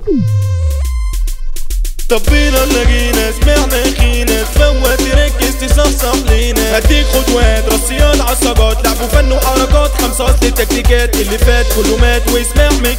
طبينا لقينا سمعنا خينا تفوت تركز تصحصح لينا هديك خطوات رصيات عصابات لعب وفن وحركات خمسة أصل التكتيكات اللي فات كله مات واسمع من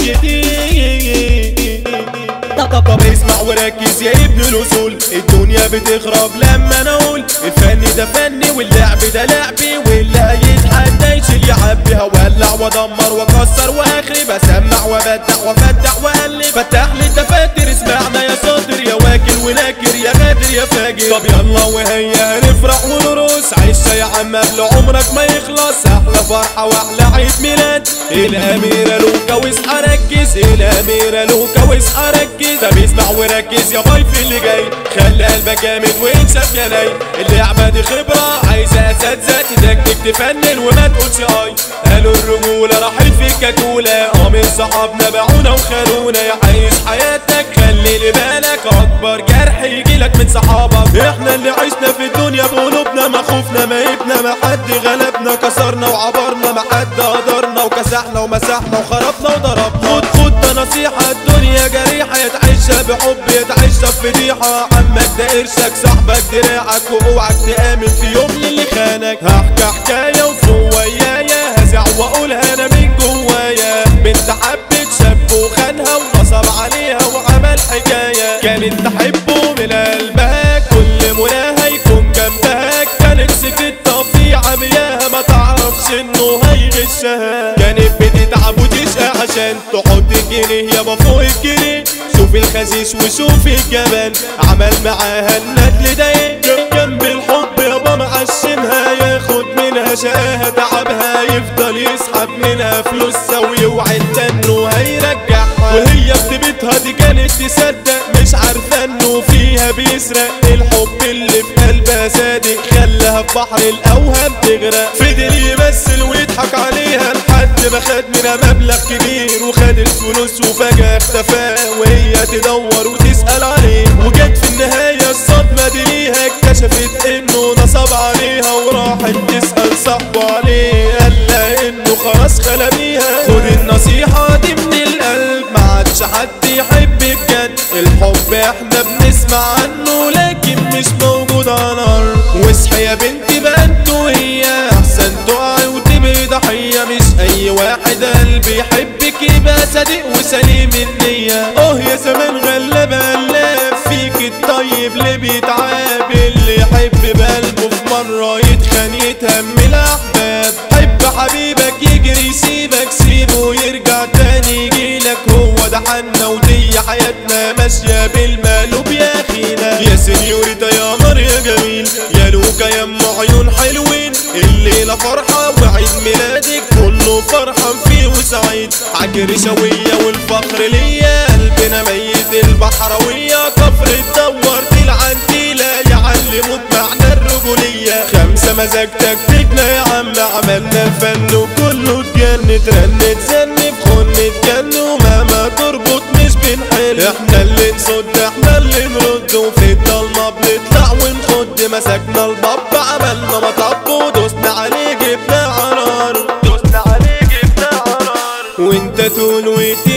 جديد طب طب طب اسمع وركز يا ابن الاصول الدنيا بتخرب لما انا اقول الفن ده فني واللعب ده لعبي واللي هيتحدى يشيل يعبي هولع وادمر واكسر واخري بسمع وبدع وفتح واقلب فتح لي الدفاتر اسمعنا يا صادر يا واكل وناكر يا غادر يا فاجر طب يلا وهيا هنفرح ونرقص عيشها يا عم قبل عمرك ما يخلص احلى فرحه واحلى عيد ميلاد الاميره لوكا واصحى ركز الاميره لوكا واصحى ركز طب اسمع وركز يا باي في اللي جاي خلي قلبك جامد واكسب يا ناي اللعبه دي خبره عايزه اساتذه تدكتك تفنن وما تقولش اي قالوا الرجوله راحت في الكاكوله اه من صحابنا باعونا وخانونا يا عايش حياتك خلي لي بالك اكبر جرح يجيلك من صحابك احنا اللي عشنا في الدنيا بقلوبنا ما خوفنا ما يبنا ما حد غلبنا كسرنا وعبرنا ما حد قدرنا وكسحنا ومسحنا وخربنا وضربنا خد خد ده نصيحة الدنيا جريحة يتعيشها بحب يتعيشها بفضيحة عمك ده قرشك صاحبك دراعك واوعك تآمن في يوم للي خانك هحكي حكاية وفوق ويايا هزع واقولها انا من جوايا بنت حبت شاب وخانها ونصب عليها وعمل حكاية كانت تحبه من قلبها كل مناها يكون جنبها كانت سكتها في عمياها ما تعرفش انه هيغشها كانت بتتعب وتشقى عشان تحط الجنيه يابا فوق الجنيه شوف الخسيس وشوف الجبل عمل معاها الندل ده ايه جنب الحب يابا معشمها ياخد منها شقاها تعبها يفضل يسحب منها فلوسها ويوعد انه هيرجعها وهي في بيتها دي كانت تصدق مش عارفه انه فيها بيسرق الحب اللي في قلبها صادق خلاها في بحر الاوهام تغرق فضل يمثل ويضحك عليها لحد ما خد منها مبلغ كبير وخد الفلوس وفجاه اختفى وهي تدور وتسال عليه وجت في النهايه الصدمه دي ليها اكتشفت انه نصب عليها وراحت تسال صاحبه عليه قال لها انه خلاص خلى بيها خد النصيحه دي من القلب ما عادش حد يحب بجد الحب احنا بنسمع عنه لكن مش موجود على الارض واصحي يا بنتي بقى انت وهي احسن تقعي وتبقي ضحيه مش اي واحد قلبي يحبك يبقى صادق وسليم النيه اه يا زمان غلب قلاب فيك الطيب اللي بيتعاب اللي يحب بقلبه في مره يتخان يتهم الاحباب حب حبيبك يجري يسيبك سيبه يرجع تاني يجيلك هو ده حنا ودي حياتنا ماشيه بالمقلوب يا اخينا يا سنيوريتا يا قمر يا جميل يا لوكا يا ام عيون حلوين الليله فرحه وعيد ميلادك كله فرحان فيه وسعيد عجر شويه والفخر ليا قلبنا ميت البحرويه كفر تدور العنتيله يعلموك معنى الرجوليه خمسه مزاج تكتيكنا يا عم عملنا الفن وكله اتجن ترن تزن في خن اتجن ومهما تربط مش بنحل احنا اللي نصد احنا اللي نرد وفي الضلمه بنطلع ونخد مسكنا الباب عملنا مطب ودوسنا عليه جبنا قرار دوسنا عليه جبنا قرار وانت تقول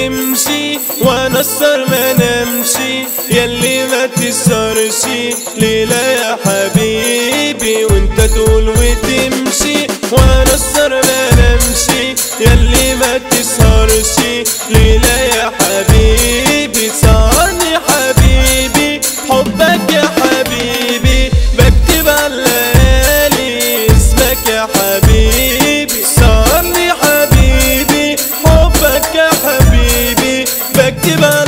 وتمشي وانا السر ما نمشي ياللي ما تسهرش ليلة يا حبيبي وانت تقول وتمشي وانا السر ما نمشي ياللي ما تسهرش ليلة يا حبيبي سهرني حبيبي حبك يا حبيبي بكتب على الليالي اسمك يا حبيبي سهرني حبيبي حبك يا حبيبي بكتب على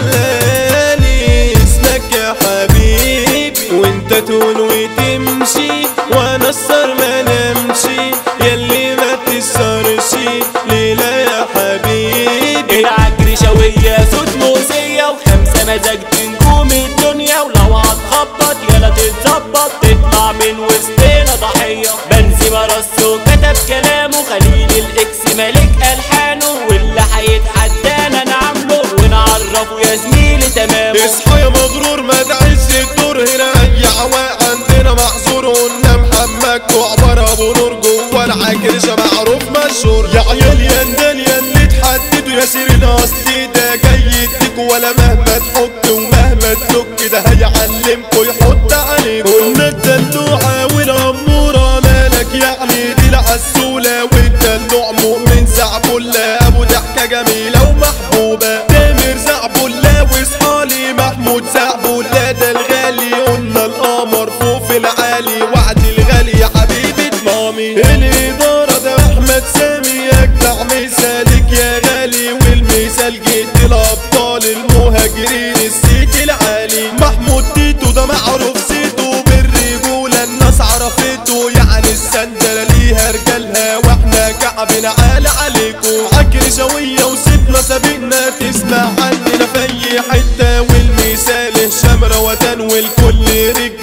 الليالي اسمك يا حبيبي وانت تقول وتمشي وانا السهر ما نمشي ياللي ما تسهرش ليلة يا حبيبي العجر شوية صوت موسية وخمسة مزاج نجوم الدنيا ولو هتخبط يلا تتظبط تطلع من وسطنا ضحية بنزيما رصه كتب كلامه خليل الاكس ملك الحانه واللي هيتحدانا نعمله ونعرفه يا زميلي تمامه اصحى يا مغرور ما تعز الدور هنا اي عواء عندنا محظور قلنا محمد وعبر ابو نور جوه العكرشه معروف مشهور يا عيال يا ندال يا اللي تحددوا يا سير الاصلي ده جاي يديك ولا مهما تحك ومهما تلك ده هيعلمكوا يحط عليكم قلنا الدلوعة والأمورة مالك يعني دي العسولة والدلوع مؤمن زعبلة أبو ضحكة جميلة ومحبوبة تامر زعبلة وصحالي محمود زعبلة ده الغالي قلنا القمر فوق في العالي وعد الغالي يا حبيبة مامي الإدارة ده أحمد سامي أجدع مثالك يا غالي والمثال جيت الأبطال المهاجرين السيت العالي محمود تيتو ده معروف سيتو بالرجولة الناس عرفته يعني السندلة ليها رجالها واحنا كعبنا عالي عليكم عكر شوية وسيبنا سابقنا تسمع عننا في أي حتة والمثال الشمرة وتن والكل رجال